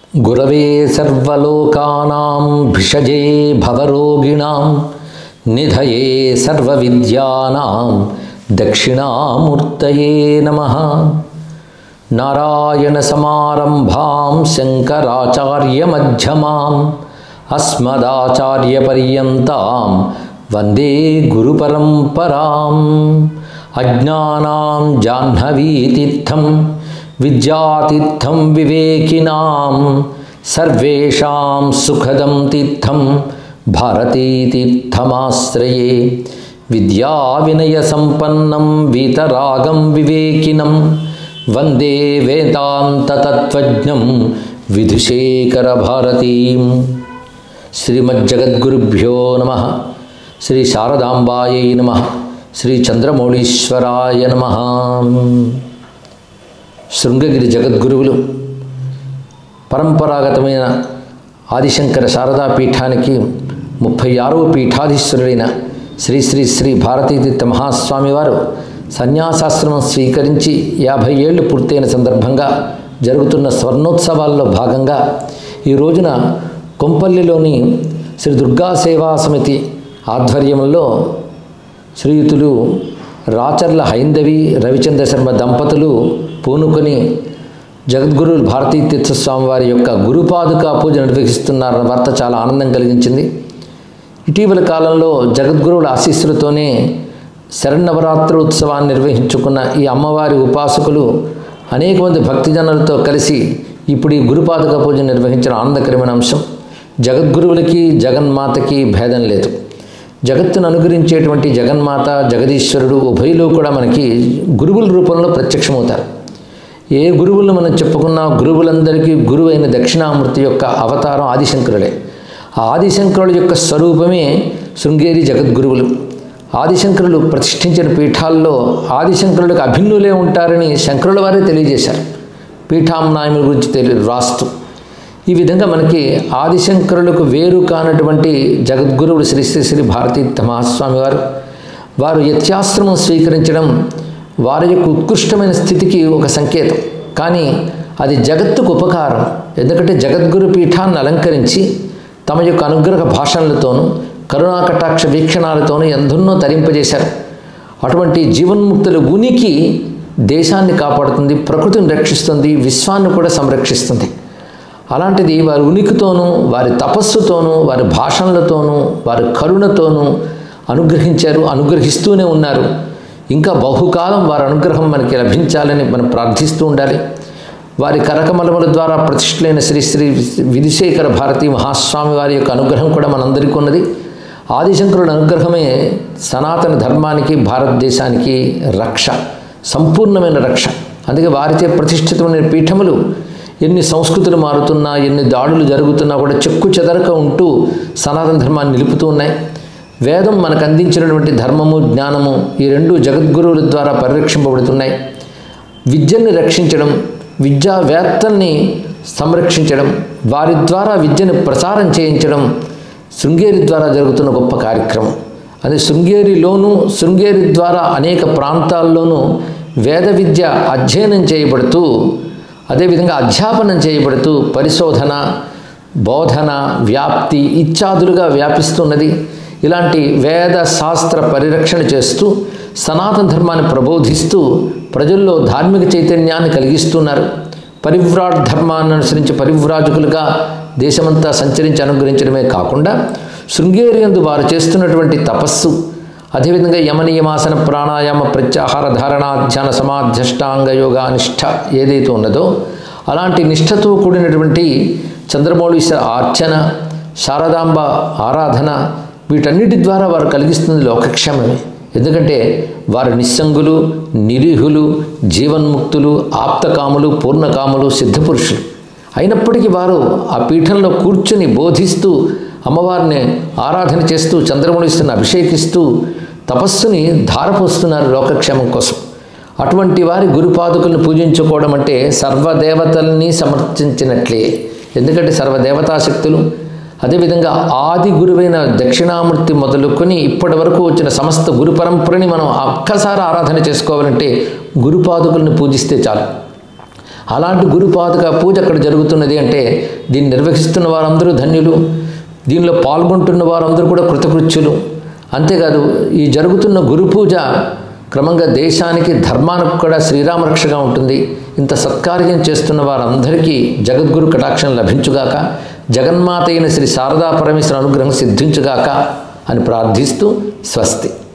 గురవే సర్వలోకానాం భిషజే భవరోగిణాం నిధయే సర్వవిద్యానాం దక్షిణామూర్తయే నమ నారాయణసమారంభాం శంకరాచార్యమధ్యమాం అస్మదాచార్యపర్యంతాం వందే గురుపరంపరాం అజ్ఞానాం జాహ్నవీతీర్థం విద్యాతీర్థం వివేకినాం సర్వేషాం సుఖదం తీర్థం భారతీతీర్థమాశ్రయే విద్యా వినయ సంపన్నం వీతరాగం వివేకినం వందే వేదాంతతత్వజ్ఞం విధుశేఖర భారతీం శ్రీమజ్జగద్గురుభ్యో నమ శ్రీ శారదాంబాయై నమ శ్రీ చంద్రమౌళీశ్వరాయ నమ శృంగగిరి జగద్గురువులు పరంపరాగతమైన ఆదిశంకర శారదా పీఠానికి ముప్పై ఆరవ పీఠాధీశ్వరుడైన శ్రీ శ్రీ శ్రీ భారతీతీర్థ మహాస్వామి వారు సన్యాసాశ్రమం స్వీకరించి యాభై ఏళ్ళు పూర్తయిన సందర్భంగా జరుగుతున్న స్వర్ణోత్సవాల్లో భాగంగా ఈ రోజున కొంపల్లిలోని శ్రీ దుర్గా సేవా సమితి ఆధ్వర్యంలో శ్రీయుతులు రాచర్ల హైందవి రవిచంద్ర శర్మ దంపతులు పూనుకొని జగద్గురు భారతీ తీర్థస్వామి వారి యొక్క గురుపాదుకా పూజ నిర్వహిస్తున్నారన్న వార్త చాలా ఆనందం కలిగించింది ఇటీవల కాలంలో జగద్గురువుల ఆశీస్సులతోనే శరణవరాత్రి ఉత్సవాన్ని నిర్వహించుకున్న ఈ అమ్మవారి ఉపాసకులు అనేక మంది భక్తిజనులతో కలిసి ఇప్పుడు ఈ గురుపాదుక పూజ నిర్వహించిన ఆనందకరమైన అంశం జగద్గురువులకి జగన్మాతకి భేదం లేదు జగత్తును అనుగ్రహించేటువంటి జగన్మాత జగదీశ్వరుడు ఉభయలు కూడా మనకి గురువుల రూపంలో ప్రత్యక్షమవుతారు ఏ గురువులను మనం చెప్పుకున్నా గురువులందరికీ గురువైన దక్షిణామూర్తి యొక్క అవతారం ఆదిశంకరుడే ఆ ఆదిశంకరుల యొక్క స్వరూపమే శృంగేరి జగద్గురువులు ఆదిశంకరులు ప్రతిష్ఠించిన పీఠాల్లో ఆదిశంకరులకు అభిన్నులే ఉంటారని శంకరుల వారే తెలియజేశారు పీఠాంనాయముల గురించి తెలియ రాస్తూ ఈ విధంగా మనకి ఆదిశంకరులకు వేరు కానటువంటి జగద్గురువులు శ్రీ శ్రీ శ్రీ భారతీ మహాస్వామి వారు వారు యత్యాశ్రమం స్వీకరించడం వారి యొక్క ఉత్కృష్టమైన స్థితికి ఒక సంకేతం కానీ అది జగత్తుకు ఉపకారం ఎందుకంటే జగద్గురు పీఠాన్ని అలంకరించి తమ యొక్క అనుగ్రహ భాషణలతోనూ కరుణాకటాక్ష వీక్షణాలతోనూ ఎందన్నో తరింపజేశారు అటువంటి జీవన్ముక్తుల ఉనికి దేశాన్ని కాపాడుతుంది ప్రకృతిని రక్షిస్తుంది విశ్వాన్ని కూడా సంరక్షిస్తుంది అలాంటిది వారి ఉనికితోనూ వారి తపస్సుతోనూ వారి భాషణలతోనూ వారి కరుణతోనూ అనుగ్రహించారు అనుగ్రహిస్తూనే ఉన్నారు ఇంకా బహుకాలం వారి అనుగ్రహం మనకి లభించాలని మనం ప్రార్థిస్తూ ఉండాలి వారి కరకమలముల ద్వారా ప్రతిష్ఠులైన శ్రీ శ్రీ విధిశేఖర భారతీ మహాస్వామి వారి యొక్క అనుగ్రహం కూడా మనందరికీ ఉన్నది ఆదిశంకరుల అనుగ్రహమే సనాతన ధర్మానికి భారతదేశానికి రక్ష సంపూర్ణమైన రక్ష అందుకే వారిచే ప్రతిష్ఠితమైన పీఠములు ఎన్ని సంస్కృతులు మారుతున్నా ఎన్ని దాడులు జరుగుతున్నా కూడా చెక్కు చెదరక ఉంటూ సనాతన ధర్మాన్ని నిలుపుతూ ఉన్నాయి వేదం మనకు అందించినటువంటి ధర్మము జ్ఞానము ఈ రెండు జగద్గురువుల ద్వారా పరిరక్షింపబడుతున్నాయి విద్యని రక్షించడం విద్యావేత్తల్ని సంరక్షించడం వారి ద్వారా విద్యను ప్రసారం చేయించడం శృంగేరి ద్వారా జరుగుతున్న గొప్ప కార్యక్రమం అది శృంగేరిలోనూ శృంగేరి ద్వారా అనేక ప్రాంతాల్లోనూ వేద విద్య అధ్యయనం చేయబడుతూ అదేవిధంగా అధ్యాపనం చేయబడుతూ పరిశోధన బోధన వ్యాప్తి ఇత్యాదులుగా వ్యాపిస్తున్నది ఇలాంటి వేద శాస్త్ర పరిరక్షణ చేస్తూ సనాతన ధర్మాన్ని ప్రబోధిస్తూ ప్రజల్లో ధార్మిక చైతన్యాన్ని కలిగిస్తున్నారు పరివ్రాట్ ధర్మాన్ని అనుసరించి పరివ్రాజకులుగా దేశమంతా సంచరించి అనుగ్రహించడమే కాకుండా శృంగేరి ఎందు వారు చేస్తున్నటువంటి తపస్సు అదేవిధంగా యమనియమాసన ప్రాణాయామ ప్రత్యాహార ధారణా ధ్యాన సమాధ్యష్టాంగ యోగా నిష్ఠ ఏదైతే ఉన్నదో అలాంటి నిష్ఠతో కూడినటువంటి చంద్రమౌళీశ్వర అర్చన శారదాంబ ఆరాధన వీటన్నిటి ద్వారా వారు కలిగిస్తుంది లోకక్షేమమే ఎందుకంటే వారు నిస్సంగులు నిరీహులు జీవన్ముక్తులు ఆప్తకాములు పూర్ణకాములు సిద్ధపురుషులు అయినప్పటికీ వారు ఆ పీఠంలో కూర్చుని బోధిస్తూ అమ్మవారిని ఆరాధన చేస్తూ చంద్రముడిస్తున్న అభిషేకిస్తూ తపస్సుని ధారపోస్తున్నారు లోకక్షేమం కోసం అటువంటి వారి గురుపాదుకులను పూజించుకోవడం అంటే సర్వదేవతల్ని సమర్థించినట్లే ఎందుకంటే సర్వదేవతాశక్తులు అదేవిధంగా ఆది గురువైన దక్షిణామూర్తి మొదలుకొని ఇప్పటి వరకు వచ్చిన సమస్త గురు పరంపరని మనం ఒక్కసారి ఆరాధన చేసుకోవాలంటే గురుపాదుకులను పూజిస్తే చాలు అలాంటి గురుపాదుక పూజ అక్కడ జరుగుతున్నది అంటే దీన్ని నిర్వహిస్తున్న వారందరూ ధన్యులు దీనిలో పాల్గొంటున్న వారందరూ కూడా కృతకృత్యులు అంతేకాదు ఈ జరుగుతున్న గురు పూజ క్రమంగా దేశానికి ధర్మానికి కూడా శ్రీరామరక్షగా ఉంటుంది ఇంత సత్కార్యం చేస్తున్న వారందరికీ జగద్గురు కటాక్షం లభించుగాక జగన్మాత అయిన శ్రీ శారదా పరమేశ్వర అనుగ్రహం సిద్ధించుగాక అని ప్రార్థిస్తూ స్వస్తి